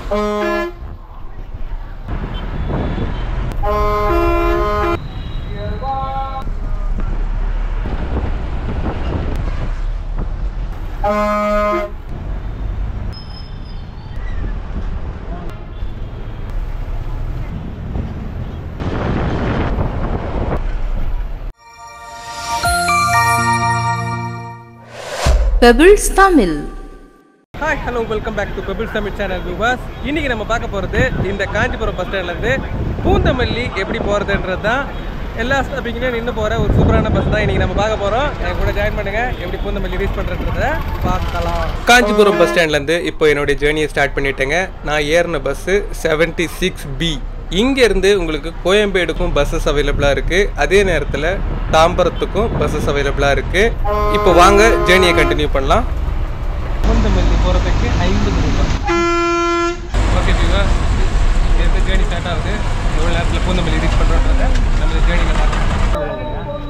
pebbles Tamil hi hello welcome back to Pebbles Tamil channel viewers இன்னைக்கு நம்ம பார்க்க போகிறது இந்த காஞ்சிபுரம் பஸ் ஸ்டாண்ட்லேருந்து பூந்தமல்லி எப்படி போகிறதுன்றது தான் எல்லா ஸ்டாப்பிங்லையும் நின்று போகிற ஒரு சூப்பரான பஸ் தான் இன்னைக்கு நம்ம பார்க்க போகிறோம் என் கூட ஜாயின் பண்ணுங்க எப்படி பூந்தமல்லி ரீச் பண்ணுறதுன்றத பார்க்கலாம் காஞ்சிபுரம் பஸ் ஸ்டாண்ட்லேருந்து இப்போ என்னுடைய ஜேர்னியை ஸ்டார்ட் பண்ணிட்டேங்க நான் ஏறின பஸ்ஸு செவன்ட்டி சிக்ஸ் பி இங்கேருந்து உங்களுக்கு கோயம்பேடுக்கும் பஸ்ஸஸ் அவைலபிளாக இருக்குது அதே நேரத்தில் தாம்பரத்துக்கும் பஸ்ஸஸ் அவைலபிளாக இருக்குது இப்போ வாங்க ஜேர்னியை கண்டினியூ பண்ணலாம் பூந்தமல்லி போகிறதுக்கு ஐம்பது ரூபாய் ஓகே ஜீவா இங்கேருந்து ஜேர்னி ஸ்டார்ட் ஆகுது எவ்வளோ நேரத்தில் பூந்தமல்லி ரீச் பண்ணுறோன்றத நம்ம ஜேர்னியில் பார்க்கலாம்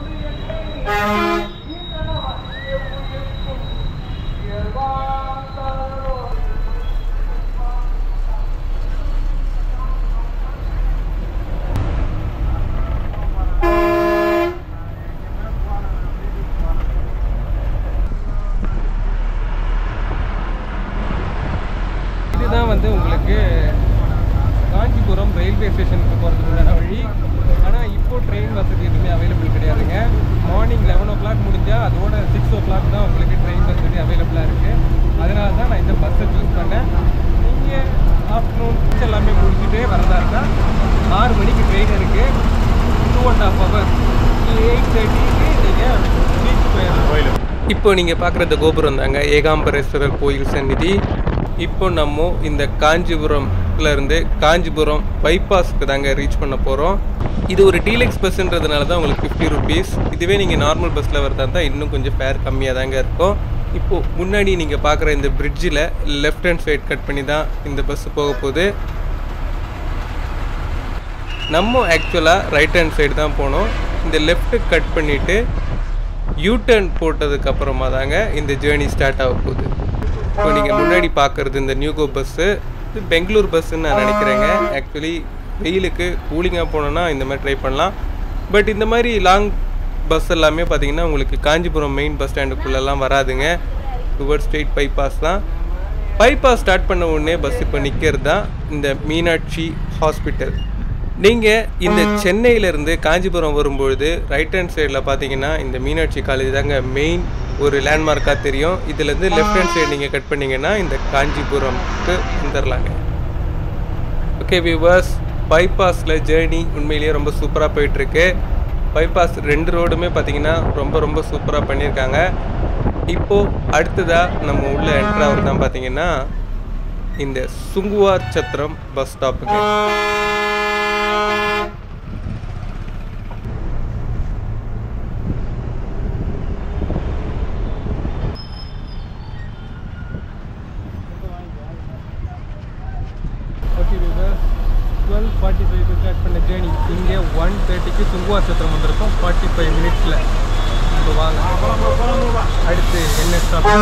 இதுதான் வந்து உங்களுக்கு காஞ்சிபுரம் ரயில்வே ஸ்டேஷனுக்கு போகிறதுக்கு உண்டான வழி ஆனால் இப்போ ட்ரெயின் வசதி எதுவுமே அவைலபிள் கிடையாதுங்க மார்னிங் லெவன் ஓ கிளாக் முடிஞ்சால் அதோட சிக்ஸ் ஓ கிளாக் தான் உங்களுக்கு ட்ரெயின் வசதி அவைலபிளாக இருக்குது அதனால தான் நான் இந்த பஸ்ஸை சூஸ் பண்ணேன் நீங்கள் ஆஃப்டர்நூன் எல்லாமே முடிச்சுட்டே வரதா இருந்தால் ஆறு மணிக்கு ட்ரெயின் இருக்குது two and half hour eight தேர்ட்டிக்கு நீங்கள் பீச் போயிடலாம் இப்போ நீங்கள் பார்க்குற இந்த கோபுரம் தாங்க ஏகாம்பரேஸ்வரர் கோயில் சந்நிதி இப்போ நம்ம இந்த காஞ்சிபுரம்ல இருந்து காஞ்சிபுரம் பைபாஸ்க்கு தாங்க ரீச் பண்ண போகிறோம் இது ஒரு டீலக்ஸ் பஸ்ன்றதுனால தான் உங்களுக்கு ஃபிஃப்டி ருபீஸ் இதுவே நீங்கள் நார்மல் பஸ்ஸில் வரதா இருந்தால் இன்னும் கொஞ்சம் ஃபேர் கம்மியாக தாங்க இருக்கும் இப்போது முன்னாடி நீங்கள் பார்க்குற இந்த பிரிட்ஜில் லெஃப்ட் ஹேண்ட் சைட் கட் பண்ணி தான் இந்த பஸ் போக போகுது நம்ம ஆக்சுவலாக ரைட் ஹேண்ட் சைடு தான் போனோம் இந்த லெஃப்ட்டு கட் பண்ணிவிட்டு யூ டர்ன் போட்டதுக்கு அப்புறமா தாங்க இந்த ஜேர்னி ஸ்டார்ட் ஆக போகுது இப்போ நீங்கள் முன்னாடி பார்க்குறது இந்த நியூகோ பஸ்ஸு இது பெங்களூர் பஸ்ஸுன்னு நான் நினைக்கிறேங்க ஆக்சுவலி வெயிலுக்கு கூலிங்காக போனோன்னா இந்த மாதிரி ட்ரை பண்ணலாம் பட் இந்த மாதிரி லாங் பஸ் எல்லாமே பார்த்தீங்கன்னா உங்களுக்கு காஞ்சிபுரம் மெயின் பஸ் ஸ்டாண்டுக்குள்ளெல்லாம் வராதுங்க டுவர்ட் ஸ்ட்ரெயிட் பைபாஸ் தான் பைபாஸ் ஸ்டார்ட் பண்ண உடனே பஸ் இப்போ நிற்கிறது தான் இந்த மீனாட்சி ஹாஸ்பிட்டல் நீங்கள் இந்த சென்னையிலேருந்து காஞ்சிபுரம் வரும்பொழுது ரைட் ஹேண்ட் சைடில் பார்த்தீங்கன்னா இந்த மீனாட்சி காலேஜ் தாங்க மெயின் ஒரு லேண்ட்மார்க்காக தெரியும் இதுலேருந்து லெஃப்ட் ஹேண்ட் சைடு நீங்கள் கட் பண்ணிங்கன்னா இந்த காஞ்சிபுரம்க்கு வந்துடலாங்க ஓகே வியூவர்ஸ் பைபாஸில் ஜேர்னி உண்மையிலேயே ரொம்ப சூப்பராக போயிட்டுருக்கு பைபாஸ் ரெண்டு ரோடுமே பார்த்தீங்கன்னா ரொம்ப ரொம்ப சூப்பராக பண்ணியிருக்காங்க இப்போது அடுத்ததாக நம்ம உள்ள என்ட்ரு ஆகிறது தான் பார்த்தீங்கன்னா இந்த சுங்குவார் சத்திரம் பஸ் ஸ்டாப்புங்க okay viewers twelve forty five start பண்ண ஜேர்னி இங்கே ஒன் தேர்ட்டிக்கு சுங்குவார் சத்திரம் வந்திருக்கோம் ஃபார்ட்டி ஃபைவ் மினிட்ஸில் இப்போ வாங்க அடுத்து என்ன ஸ்டாப்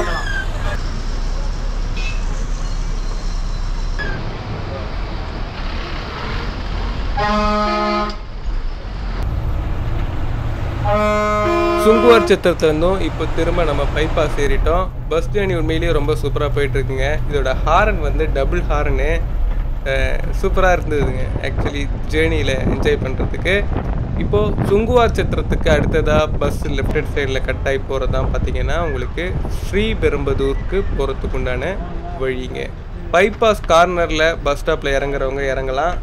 சுங்குவார் சத்திரத்துலேருந்தும் இப்போ திரும்ப நம்ம பைபாஸ் ஏறிட்டோம் பஸ் ஜேர்னி உண்மையிலேயே ரொம்ப சூப்பராக போயிட்டுருக்குங்க இதோட ஹாரன் வந்து டபுள் ஹாரனு சூப்பராக இருந்ததுங்க ஆக்சுவலி ஜேர்னியில் என்ஜாய் பண்ணுறதுக்கு இப்போது சுங்குவார் சத்திரத்துக்கு அடுத்ததாக பஸ் லெஃப்ட் ஹேண்ட் சைடில் கட் ஆகி போகிறது தான் பார்த்தீங்கன்னா உங்களுக்கு ஸ்ரீபெரும்பதூருக்கு போகிறதுக்கு உண்டான வழிங்க பைபாஸ் கார்னரில் பஸ் ஸ்டாப்பில் இறங்குறவங்க இறங்கலாம்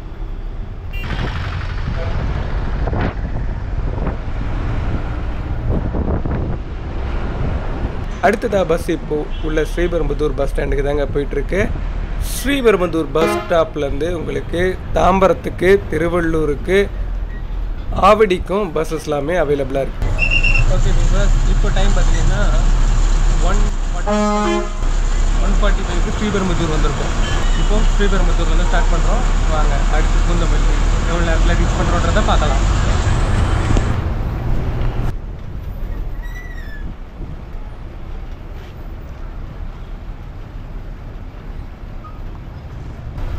அடுத்ததாக பஸ் இப்போ உள்ள ஸ்ரீபெரும்புதூர் பஸ் ஸ்டாண்டுக்கு தாங்க போயிட்டுருக்கு ஸ்ரீபெரும்புதூர் பஸ் ஸ்டாப்லேருந்து உங்களுக்கு தாம்பரத்துக்கு திருவள்ளூருக்கு ஆவடிக்கும் பஸ்ஸஸ் எல்லாமே அவைலபிளாக இருக்குது ஓகே பஸ் இப்போ டைம் பார்த்தீங்கன்னா ஒன் ஒன் ஃபார்ட்டி ஃபைவ்க்கு ஸ்ரீபெரும்புதூர் வந்திருக்கோம் இப்போ ஸ்ரீபெரும்புதூர்லேருந்து ஸ்டார்ட் பண்ணுறோம் வாங்க அடுத்து குந்தமல்லி எவ்வளோ நேரத்தில் ரீச் பண்ணுறோன்றதை பார்க்கலாம்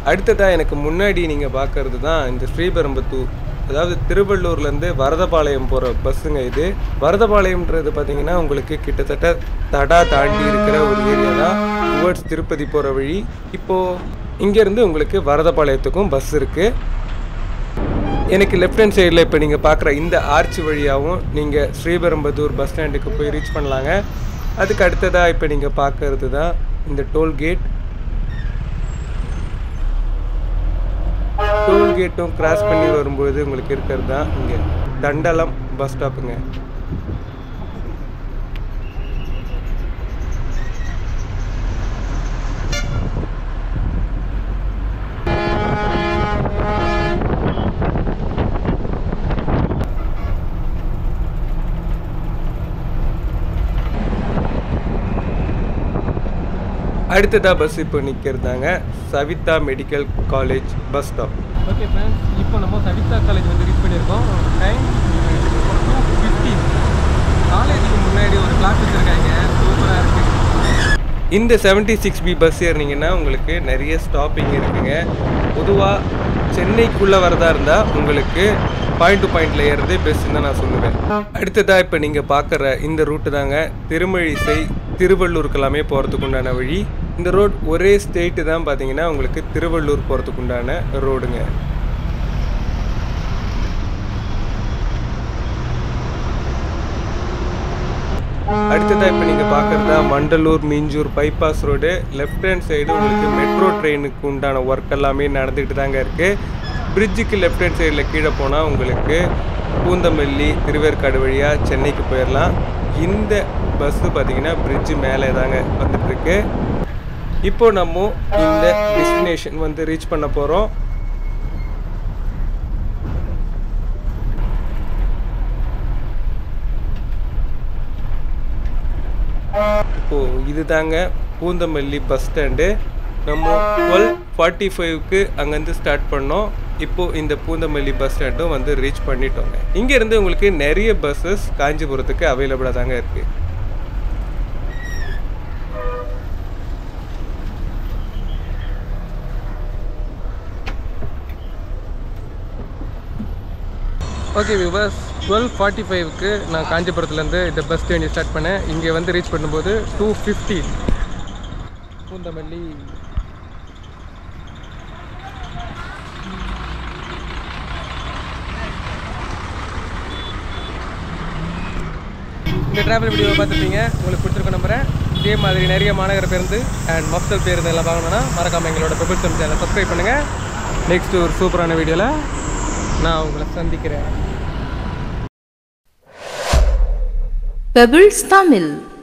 அடுத்ததாக எனக்கு முன்னாடி நீங்கள் பார்க்கறது தான் இந்த ஸ்ரீபெரும்புத்தூர் அதாவது திருவள்ளூர்லேருந்து வரதபாளையம் போகிற பஸ்ஸுங்க இது வரதபாளையம்ன்றது பார்த்தீங்கன்னா உங்களுக்கு கிட்டத்தட்ட தடா தாண்டி இருக்கிற ஒரு ஏரியா தான் டுவர்ட்ஸ் திருப்பதி போகிற வழி இப்போது இங்கேருந்து உங்களுக்கு வரதபாளையத்துக்கும் பஸ் இருக்குது எனக்கு லெஃப்ட் ஹேண்ட் சைடில் இப்போ நீங்கள் பார்க்குற இந்த ஆர்ச் வழியாகவும் நீங்கள் ஸ்ரீபெரும்புதூர் பஸ் ஸ்டாண்டுக்கு போய் ரீச் பண்ணலாங்க அதுக்கு அடுத்ததாக இப்போ நீங்கள் பார்க்கறது தான் இந்த டோல்கேட் டோல்கேட்டும் கிராஸ் பண்ணி வரும்போது உங்களுக்கு இருக்கிறது தான் இங்கே தண்டலம் பஸ் ஸ்டாப்புங்க அடுத்ததாக பஸ் இப்போ நிற்கிறதாங்க Saveetha medical college bus stop okay friends இப்போ நம்ம சவிதா காலேஜ் வந்து ரீச் பண்ணியிருக்கோம் டைம் டூ ஃபிஃப்டீன் காலேஜுக்கு முன்னாடி ஒரு கிளாஸ் வச்சுருக்காங்க சூப்பராக இருக்குது இந்த செவன்ட்டி சிக்ஸ் பி பஸ் ஏறினீங்கன்னா உங்களுக்கு நிறைய ஸ்டாப்பிங் இருக்குங்க பொதுவாக சென்னைக்குள்ளே வரதா இருந்தால் உங்களுக்கு பாயிண்ட் டு பாயிண்டில் ஏறுறது பெஸ்ட்டுன்னு தான் நான் சொல்லுவேன் அடுத்ததாக இப்போ நீங்கள் பார்க்குற இந்த ரூட்டு தாங்க திருமழிசை திருவள்ளூருக்கு எல்லாமே போகிறதுக்கு உண்டான வழி இந்த ரோட் ஒரே ஸ்டேட்டு தான் பார்த்தீங்கன்னா உங்களுக்கு திருவள்ளூர் போகிறதுக்கு உண்டான ரோடுங்க அடுத்ததாக இப்போ நீங்கள் பார்க்குறதா Mandalur Minjur bypass road left hand side உங்களுக்கு மெட்ரோ ட்ரெயினுக்கு உண்டான ஒர்க் எல்லாமே நடந்துக்கிட்டு தாங்க இருக்குது பிரிட்ஜுக்கு லெஃப்ட் ஹேண்ட் சைடில் கீழே போனால் உங்களுக்கு பூந்தமல்லி திருவேற்காடு வழியாக சென்னைக்கு போயிடலாம் இந்த பஸ்ஸு பார்த்தீங்கன்னா பிரிட்ஜு மேலே தாங்க வந்துட்டுருக்கு இப்போ நம்ம இந்த டெஸ்டினேஷன் வந்து ரீச் பண்ண போகிறோம் இப்போது இது தாங்க பூந்தமல்லி பஸ் ஸ்டாண்டு நம்ம டுவெல் ஃபார்ட்டி ஃபைவ்க்கு அங்கேருந்து ஸ்டார்ட் பண்ணோம் இப்போது இந்த பூந்தமல்லி பஸ் ஸ்டாண்டும் வந்து ரீச் பண்ணிட்டோங்க இங்கேருந்து உங்களுக்கு நிறைய பஸ்ஸஸ் காஞ்சிபுரத்துக்கு அவைலபிளாக தாங்க இருக்குது ஓகே வியூவர்ஸ் டுவெல் ஃபார்ட்டி ஃபைவ்க்கு நான் காஞ்சிபுரத்துலேருந்து இந்த பஸ் ஜேர்னி ஸ்டார்ட் பண்ணேன் இங்கே வந்து ரீச் பண்ணும்போது டூ ஃபிஃப்டி பூந்தமல்லி இந்த ட்ராவல் வீடியோ பார்த்துருப்பீங்க உங்களுக்கு பிடிச்சிருக்க நம்புறேன் இதே மாதிரி நிறைய மாநகர பேருந்து அண்ட் மஃப்சல் பேருந்து எல்லாம் வாங்கணும்னா மறக்காமல் எங்களோட பிரபுத்தம் சேனலை சப்ஸ்கிரைப் பண்ணுங்கள் நெக்ஸ்ட் ஒரு சூப்பரான வீடியோவில் நான் உங்களை சந்திக்கிறேன் Pebbles Tamil